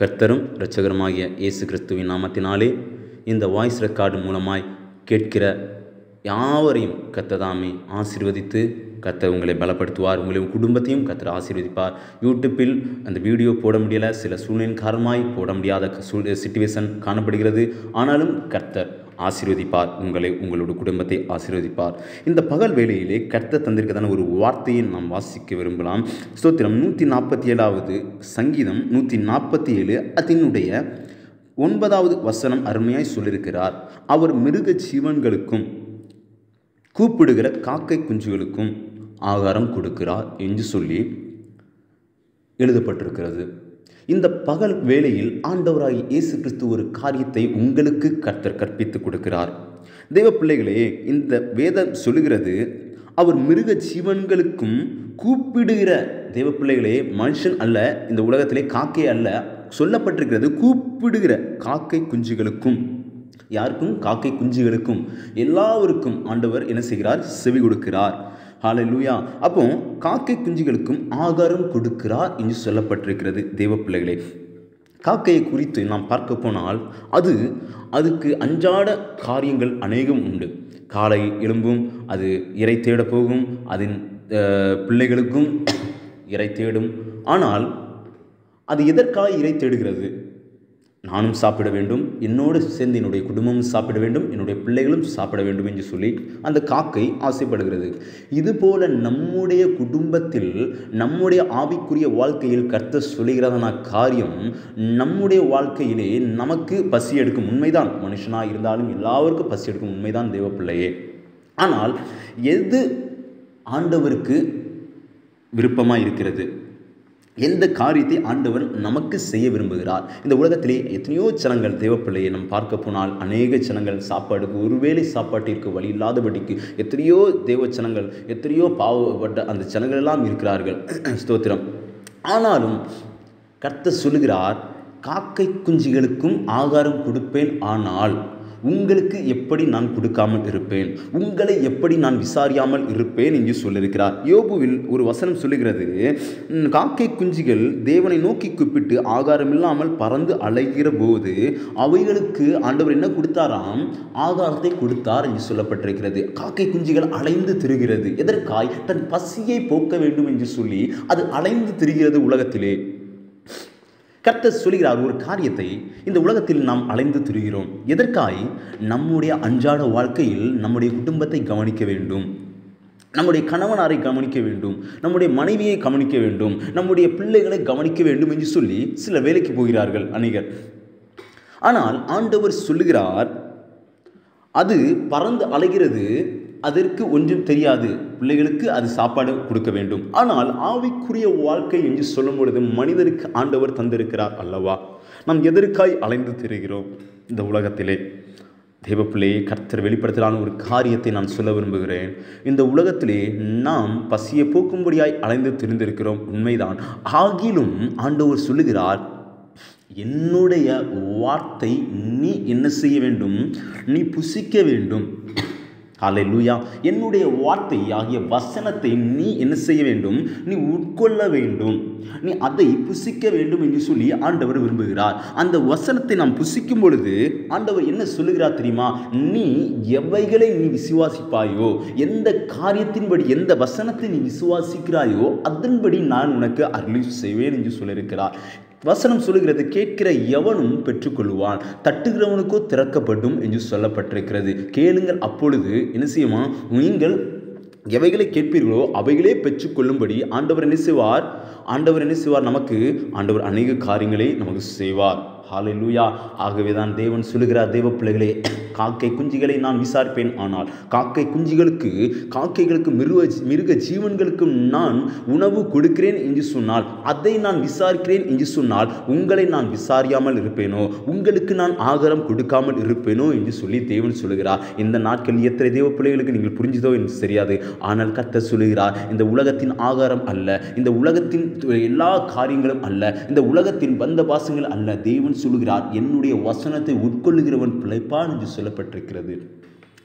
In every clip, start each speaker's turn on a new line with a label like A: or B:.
A: கர்த்தரும் இரட்சகருமாகிய இயேசு கிறிஸ்துவின் நாமத்தினாலே இந்த வாய்ஸ் ரெக்கார்டு மூலமாய் கேட்கிற யாவரையும் கத்ததாமே ஆசீர்வதித்து கர்த்தர் உங்களை பலப்படுத்துவார் உங்களின் குடும்பத்தையும் கர்த்தர் ஆசீர்வதிப்பார் யூடியூப்பில் அந்த வீடியோ போட முடியல சில சூழ்நிலையின் காரணமாய் போட முடியாத சூழ் சிச்சுவேஷன் காணப்படுகிறது ஆனாலும் கர்த்தர் ஆசீர்வதிப்பார் உங்களை உங்களோட குடும்பத்தை ஆசீர்வதிப்பார் இந்த பகல் வேளையிலே கர்த்தர் தந்திருக்கதான ஒரு வார்த்தையை நாம் வாசிக்க விரும்பலாம் ஸ்தோத்திரம் நூற்றி நாற்பத்தி ஏழாவது சங்கீதம் நூற்றி நாற்பத்தி ஏழு அதனுடைய ஒன்பதாவது வசனம் அருமையாய் சொல்லியிருக்கிறார் அவர் மிருக ஜீவன்களுக்கும் கூப்பிடுகிற காக்கை குஞ்சுகளுக்கும் ஆகாரம் கொடுக்கிறார் என்று சொல்லி எழுதப்பட்டிருக்கிறது இந்த பகல் வேளையில் ஆண்டவராகி இயேசு கிறிஸ்து ஒரு காரியத்தை உங்களுக்கு கர்த்தர் கற்பித்து கொடுக்கிறார் தெய்வ பிள்ளைகளே இந்த வேதம் சொல்லுகிறது அவர் மிருக ஜீவன்களுக்கும் கூப்பிடுகிற தெய்வ பிள்ளைகளே மனுஷன் அல்ல இந்த உலகத்திலே காக்கை அல்ல சொல்லப்பட்டிருக்கிறது கூப்பிடுகிற காக்கை குஞ்சுகளுக்கும் யாருக்கும் காக்கை குஞ்சுகளுக்கும் எல்லாருக்கும் ஆண்டவர் என்ன செய்கிறார் செவி கொடுக்கிறார் ஹாலை லூயா அப்போ காக்கை குஞ்சுகளுக்கும் ஆகாரம் கொடுக்கிறார் என்று சொல்லப்பட்டிருக்கிறது தேவ பிள்ளைகளே காக்கையை குறித்து நாம் பார்க்க போனால் அது அதுக்கு அன்றாட காரியங்கள் அநேகம் உண்டு காலை எழும்பும் அது இறை தேட போகும் அதன் பிள்ளைகளுக்கும் இறை தேடும் ஆனால் அது எதற்காக இறை தேடுகிறது நானும் சாப்பிட வேண்டும் என்னோடு சேர்ந்து என்னுடைய குடும்பமும் சாப்பிட வேண்டும் என்னுடைய பிள்ளைகளும் சாப்பிட வேண்டும் என்று சொல்லி அந்த காக்கை ஆசைப்படுகிறது இதுபோல நம்முடைய குடும்பத்தில் நம்முடைய ஆவிக்குரிய வாழ்க்கையில் கர்த்த சொல்லுகிறதான காரியம் நம்முடைய வாழ்க்கையிலே நமக்கு பசி எடுக்கும் உண்மைதான் மனுஷனாக இருந்தாலும் எல்லாருக்கும் பசி எடுக்கும் உண்மைதான் தேவ பிள்ளையே ஆனால் எது ஆண்டவருக்கு விருப்பமாக இருக்கிறது எந்த காரியத்தை ஆண்டவர் நமக்கு செய்ய விரும்புகிறார் இந்த உலகத்திலே எத்தனையோ ஜனங்கள் தேவப்பிள்ளையை நம்ம பார்க்க போனால் அநேக ஜனங்கள் சாப்பாடுக்கு ஒருவேளை சாப்பாட்டிற்கு வழி இல்லாதபடிக்கு எத்தனையோ தேவ ஜனங்கள் எத்தனையோ பாவப்பட்ட அந்த ஜனங்கள் எல்லாம் இருக்கிறார்கள் ஸ்தோத்திரம் ஆனாலும் கர்த்த சொல்லுகிறார் காக்கை குஞ்சுகளுக்கும் ஆகாரம் கொடுப்பேன் ஆனால் உங்களுக்கு எப்படி நான் கொடுக்காமல் இருப்பேன் உங்களை எப்படி நான் விசாரியாமல் இருப்பேன் என்று சொல்லியிருக்கிறார் யோபுவில் ஒரு வசனம் சொல்லுகிறது காக்கை குஞ்சுகள் தேவனை நோக்கி கூப்பிட்டு ஆகாரம் இல்லாமல் பறந்து அலைகிற போது அவைகளுக்கு ஆண்டவர் என்ன கொடுத்தாராம் ஆகாரத்தை கொடுத்தார் என்று சொல்லப்பட்டிருக்கிறது காக்கை குஞ்சுகள் அலைந்து திரிகிறது எதற்காய் தன் பசியை போக்க வேண்டும் என்று சொல்லி அது அலைந்து திரிகிறது உலகத்திலே கர்த்தர் சொல்கிறார் ஒரு காரியத்தை இந்த உலகத்தில் நாம் அலைந்து திரிகிறோம் எதற்காய் நம்முடைய அன்றாட வாழ்க்கையில் நம்முடைய குடும்பத்தை கவனிக்க வேண்டும் நம்முடைய கணவனாரை கவனிக்க வேண்டும் நம்முடைய மனைவியை கவனிக்க வேண்டும் நம்முடைய பிள்ளைகளை கவனிக்க வேண்டும் என்று சொல்லி சில வேலைக்கு போகிறார்கள் அநேகர் ஆனால் ஆண்டவர் சொல்லுகிறார் அது பறந்து அலைகிறது அதற்கு ஒன்றும் தெரியாது பிள்ளைகளுக்கு அது சாப்பாடு கொடுக்க வேண்டும் ஆனால் ஆவிக்குரிய வாழ்க்கை என்று சொல்லும் பொழுது மனிதருக்கு ஆண்டவர் தந்திருக்கிறார் அல்லவா நாம் எதற்காய் அலைந்து திரிகிறோம் இந்த உலகத்திலே தேவப்பிள்ளையை கர்த்தர் வெளிப்படுத்தலான ஒரு காரியத்தை நான் சொல்ல விரும்புகிறேன் இந்த உலகத்திலே நாம் பசியை போக்கும்படியாய் அலைந்து திரிந்திருக்கிறோம் உண்மைதான் ஆகிலும் ஆண்டவர் சொல்லுகிறார் என்னுடைய வார்த்தை நீ என்ன செய்ய வேண்டும் நீ புசிக்க வேண்டும் அலை லூயா என்னுடைய வார்த்தை ஆகிய வசனத்தை நீ என்ன செய்ய வேண்டும் நீ உட்கொள்ள வேண்டும் நீ அதை புசிக்க வேண்டும் என்று சொல்லி ஆண்டவர் விரும்புகிறார் அந்த வசனத்தை நாம் புசிக்கும் பொழுது ஆண்டவர் என்ன சொல்லுகிறார் தெரியுமா நீ எவைகளை நீ விசுவாசிப்பாயோ எந்த காரியத்தின்படி எந்த வசனத்தை நீ விசுவாசிக்கிறாயோ அதன்படி நான் உனக்கு அருளி செய்வேன் என்று சொல்லியிருக்கிறார் வசனம் சொல்லுகிறது கேட்கிற எவனும் பெற்றுக்கொள்வான் தட்டுகிறவனுக்கோ திறக்கப்படும் என்று சொல்லப்பட்டிருக்கிறது கேளுங்கள் அப்பொழுது என்ன செய்யுமா நீங்கள் எவைகளை கேட்பீர்களோ அவைகளே பெற்றுக்கொள்ளும்படி ஆண்டவர் என்ன செய்வார் ஆண்டவர் என்ன செய்வார் நமக்கு ஆண்டவர் அநேக காரியங்களை நமக்கு செய்வார் ஹாலை லூயா ஆகவே தான் தேவன் சொல்லுகிறார் தேவ பிள்ளைகளே காக்கை குஞ்சுகளை நான் விசாரிப்பேன் ஆனால் காக்கை குஞ்சுகளுக்கு காக்கைகளுக்கு மிருக மிருக ஜீவன்களுக்கும் நான் உணவு கொடுக்கிறேன் என்று சொன்னால் அதை நான் விசாரிக்கிறேன் என்று சொன்னால் உங்களை நான் விசாரியாமல் இருப்பேனோ உங்களுக்கு நான் ஆகாரம் கொடுக்காமல் இருப்பேனோ என்று சொல்லி தேவன் சொல்லுகிறார் இந்த நாட்கள் எத்தனை தேவ பிள்ளைகளுக்கு நீங்கள் புரிஞ்சுதோ என்று தெரியாது ஆனால் கத்த சொல்லுகிறார் இந்த உலகத்தின் ஆகாரம் அல்ல இந்த உலகத்தின் எல்லா காரியங்களும் அல்ல இந்த உலகத்தின் பந்த பாசங்கள் அல்ல தேவன் சொல்லுகிறார் என்னுடைய வசனத்தை உட்கொள்ளுகிறவன் பிழைப்பான் என்று சொல்லப்பட்டிருக்கிறது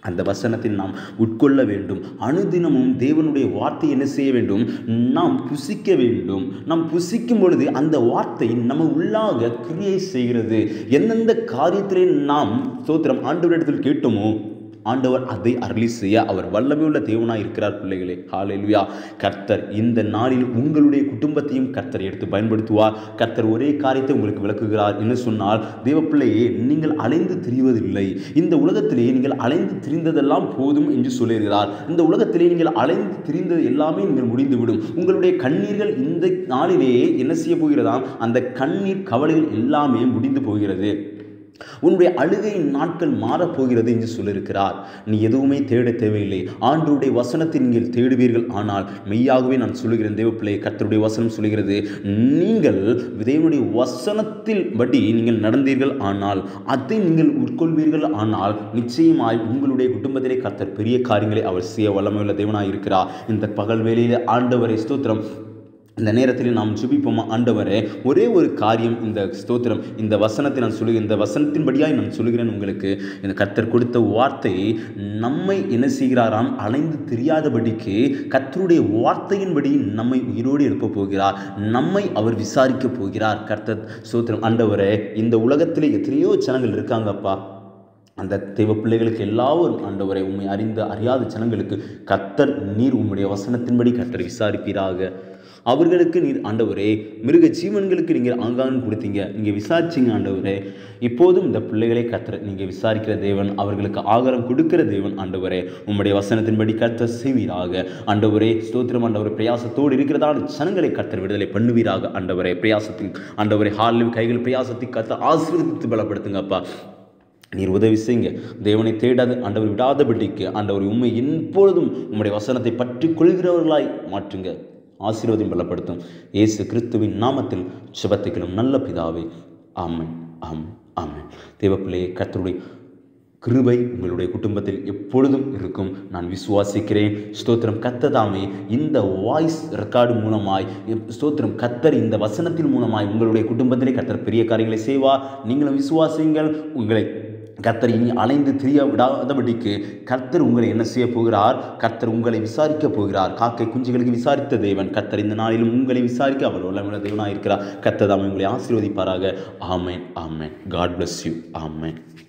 A: அந்த வசனத்தை நாம் உட்கொள்ள வேண்டும் அனுதினமும் தேவனுடைய வார்த்தை என்ன செய்ய வேண்டும் நாம் புசிக்க வேண்டும் நாம் புசிக்கும் பொழுது அந்த வார்த்தை நம்ம உள்ளாக கிரியை செய்கிறது எந்தெந்த காரியத்திலே நாம் ஸ்தோத்திரம் ஆண்டவரிடத்தில் கேட்டோமோ ஆண்டவர் அதை அருளி செய்ய அவர் வல்லமை உள்ள தேவனாய் இருக்கிறார் பிள்ளைகளே ஹalleluya கர்த்தர் இந்த நாளில் உங்களுடைய குடும்பத்தையும் கர்த்தர் எடுத்து பயன்படுத்துவார் கர்த்தர் ஒரே காரியத்தை உங்களுக்கு விளக்குகிறார் என்று சொன்னால் தேவ பிள்ளையே நீங்கள் அலைந்து திரிவதில்லை இந்த உலகத்திலே நீங்கள் அலைந்து திரிந்ததெல்லாம் போதும் என்று சொல்லுகிறார் இந்த உலகத்திலே நீங்கள் அலைந்து திரிந்தது எல்லாமே நீங்கள் முடிந்துவிடும் உங்களுடைய கண்ணீர்கள் இந்த நாளிலேயே என்ன செய்ய போகிறதாம் அந்த கண்ணீர் கவலைகள் எல்லாமே முடிந்து போகிறது உன்னுடைய அழுகையின் நாட்கள் மாறப்போகிறது என்று சொல்லியிருக்கிறார் நீ எதுவுமே தேட தேவையில்லை ஆண்டருடைய வசனத்தை நீங்கள் தேடுவீர்கள் ஆனால் மெய்யாகவே நான் சொல்லுகிறேன் தேவ பிள்ளை கர்த்தருடைய வசனம் சொல்லுகிறது நீங்கள் தேவனுடைய வசனத்தில் படி நீங்கள் நடந்தீர்கள் ஆனால் அதை நீங்கள் உட்கொள்வீர்கள் ஆனால் நிச்சயமாய் உங்களுடைய குடும்பத்திலே கர்த்தர் பெரிய காரியங்களை அவர் செய்ய வல்லமையுள்ள தேவனாய் இருக்கிறார் இந்த பகல் வேளையிலே ஆண்டவரை ஸ்தோத்திரம் இந்த நேரத்தில் நாம் ஜெபிப்போமா ஆண்டவரே ஒரே ஒரு காரியம் இந்த ஸ்தோத்திரம் இந்த வசனத்தை நான் சொல்லுகிறேன் இந்த வசனத்தின்படியாய் நான் சொல்லுகிறேன் உங்களுக்கு இந்த கர்த்தர் கொடுத்த வார்த்தை நம்மை என்ன செய்கிறாராம் அலைந்து தெரியாதபடிக்கு கர்த்தருடைய வார்த்தையின்படி நம்மை உயிரோடு எழுப்ப போகிறார் நம்மை அவர் விசாரிக்க போகிறார் கர்த்தர் ஸ்தோத்திரம் ஆண்டவரே இந்த உலகத்திலே எத்தனையோ ஜனங்கள் இருக்காங்கப்பா அந்த தெய்வ பிள்ளைகளுக்கு எல்லாரும் ஆண்டவரை உண்மை அறிந்த அறியாத ஜனங்களுக்கு கர்த்தர் நீர் உம்முடைய வசனத்தின்படி கர்த்தர் விசாரிப்பீராக அவர்களுக்கு நீர் ஆண்டவரே மிருக ஜீவன்களுக்கு நீங்கள் ஆங்கான் கொடுத்தீங்க நீங்கள் விசாரிச்சிங்க ஆண்டவரே இப்போதும் இந்த பிள்ளைகளை கர்த்தர் நீங்கள் விசாரிக்கிற தேவன் அவர்களுக்கு ஆகாரம் கொடுக்கிற தேவன் ஆண்டவரே உம்முடைய வசனத்தின்படி கர்த்தர் செய்வீராக ஆண்டவரே ஸ்தோத்திரம் ஆண்டவரே பிரயாசத்தோடு இருக்கிறதான ஜனங்களை கர்த்தர் விடுதலை பண்ணுவீராக ஆண்டவரே பிரயாசத்தின் ஆண்டவரே ஹாலில் கைகள் பிரயாசத்தை கர்த்தர் ஆசீர்வதித்து பலப்படுத்துங்கப்பா நீர் உதவி செய்யுங்க தேவனை தேடாது ஆண்டவர் விடாதபடிக்கு ஆண்டவர் உண்மை எப்பொழுதும் உம்முடைய வசனத்தை பற்றி கொள்கிறவர்களாய் மாற்றுங்க ஆசீர்வாதம் பலப்படுத்தும் இயேசு கிறிஸ்துவின் நாமத்தில் சுபத்திகளும் நல்ல பிதாவே ஆமென் ஆமென் ஆமென் தேவப்பிள்ளையே கர்த்தருடைய கிருபை உங்களுடைய குடும்பத்தில் எப்பொழுதும் இருக்கும் நான் விசுவாசிக்கிறேன் ஸ்தோத்திரம் கத்ததாமே இந்த வாய்ஸ் ரெக்கார்டு மூலமாய் எப்- ஸ்தோத்திரம் கத்தர் இந்த வசனத்தின் மூலமாய் உங்களுடைய குடும்பத்திலே கத்தர் பெரிய காரியங்களை செய்வார் நீங்களும் விசுவாசியுங்கள் உங்களை கர்த்தர் இனி அலைந்து திரிய விடாதபடிக்கு கர்த்தர் உங்களை என்ன செய்ய போகிறார் கர்த்தர் உங்களை விசாரிக்க போகிறார் காக்கை குஞ்சுகளுக்கு விசாரித்த தேவன் கர்த்தர் இந்த நாளிலும் உங்களை விசாரிக்க அவர் உள்ள தேவனாக இருக்கிறார் கர்த்தர் தாமே உங்களை ஆசீர்வதிப்பாராக ஆமென் ஆமென் காட் bless யூ ஆமென்